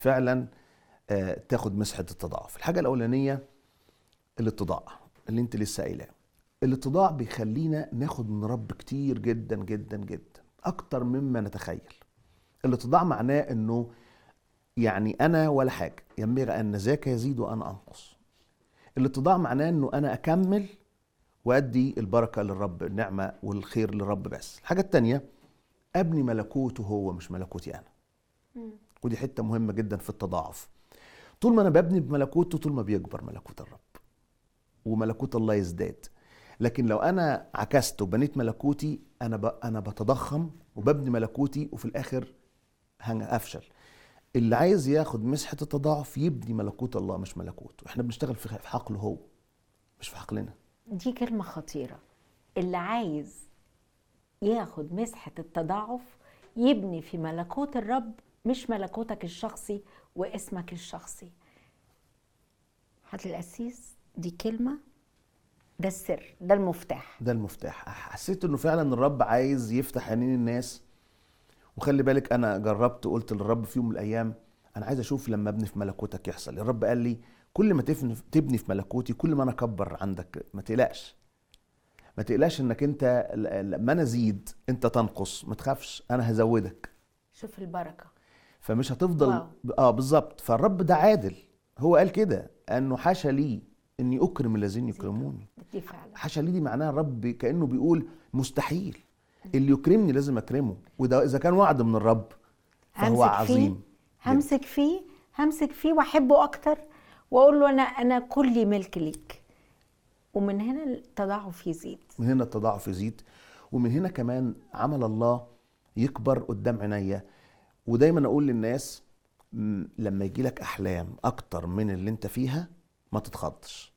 فعلا آه، تاخد مسحه التضاعف الحاجه الاولانيه الاتضاع اللي انت لسه قايلاه الاتضاع بيخلينا ناخد من رب كتير جدا جدا جدا اكتر مما نتخيل الاتضاع معناه انه يعني انا ولا حاجه ينبغي ان ذاك يزيد وانا انقص الاتضاع معناه انه انا اكمل وادي البركه للرب النعمه والخير للرب بس الحاجه التانية ابني ملكوته هو مش ملكوتي انا ودي حته مهمه جدا في التضاعف طول ما انا ببني بملكوته طول ما بيكبر ملكوت الرب وملكوت الله يزداد لكن لو انا عكست وبنيت ملكوتي انا ب... انا بتضخم وببني ملكوتي وفي الاخر هن- افشل اللي عايز ياخد مسحه التضاعف يبني ملكوت الله مش ملكوته احنا بنشتغل في في حقله هو مش في حقلنا دي كلمة خطيرة اللي عايز ياخد مسحة التضاعف يبني في ملكوت الرب مش ملكوتك الشخصي واسمك الشخصي حضرة القسيس دي كلمة ده السر ده المفتاح ده المفتاح حسيت انه فعلا الرب عايز يفتح عينين الناس وخلي بالك انا جربت قلت للرب في يوم من الايام انا عايز اشوف لما ابني في ملكوتك يحصل الرب قال لي كل ما تفن- تبني في ملكوتي كل ما انا اكبر عندك ما تقلقش ما تقلقش انك انت ل- لما انا ازيد انت تنقص ما تخافش انا هزودك شوف البركة فمش هتفضل واو. اه بالظبط فالرب ده عادل هو قال كده انه حاشا لي اني اكرم الذين يكرموني دي فعلا حاشا لي دي معناها الرب كانه بيقول مستحيل اللي يكرمني لازم اكرمه وده اذا كان وعد من الرب فهو همسك فيه عظيم همسك فيه همسك فيه واحبه اكتر واقول له انا انا كلي ملك ليك ومن هنا التضاعف يزيد من هنا التضاعف يزيد ومن هنا كمان عمل الله يكبر قدام عينيا ودايما اقول للناس م، لما يجي لك احلام اكتر من اللي انت فيها ما تتخضش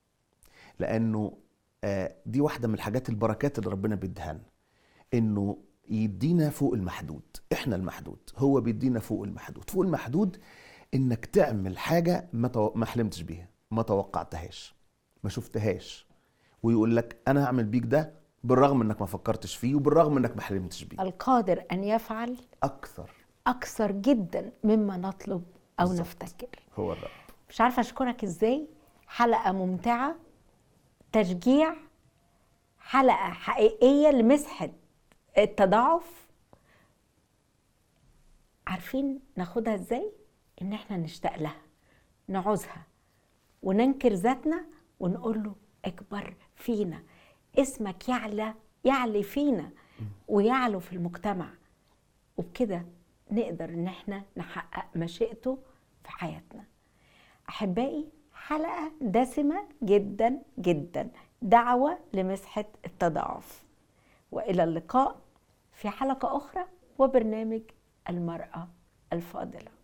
لانه آه، دي واحده من الحاجات البركات اللي ربنا بيديها لنا انه يدينا فوق المحدود احنا المحدود هو بيدينا فوق المحدود فوق المحدود انك تعمل حاجه ما تو- ما حلمتش بيها ما توقعتهاش ما شفتهاش ويقول لك انا هعمل بيك ده بالرغم انك ما فكرتش فيه وبالرغم انك ما حلمتش بيه القادر ان يفعل اكثر اكثر جدا مما نطلب او بالظبط. نفتكر هو الرب مش عارفه اشكرك ازاي حلقه ممتعه تشجيع حلقه حقيقيه لمسحه التضاعف عارفين ناخدها ازاي ان احنا نشتاق لها نعوزها وننكر ذاتنا ونقول له اكبر فينا اسمك يعلى يعلي فينا ويعلو في المجتمع وبكده نقدر ان احنا نحقق مشيئته في حياتنا احبائي حلقه دسمه جدا جدا دعوه لمسحه التضاعف والى اللقاء في حلقه اخرى وبرنامج المراه الفاضله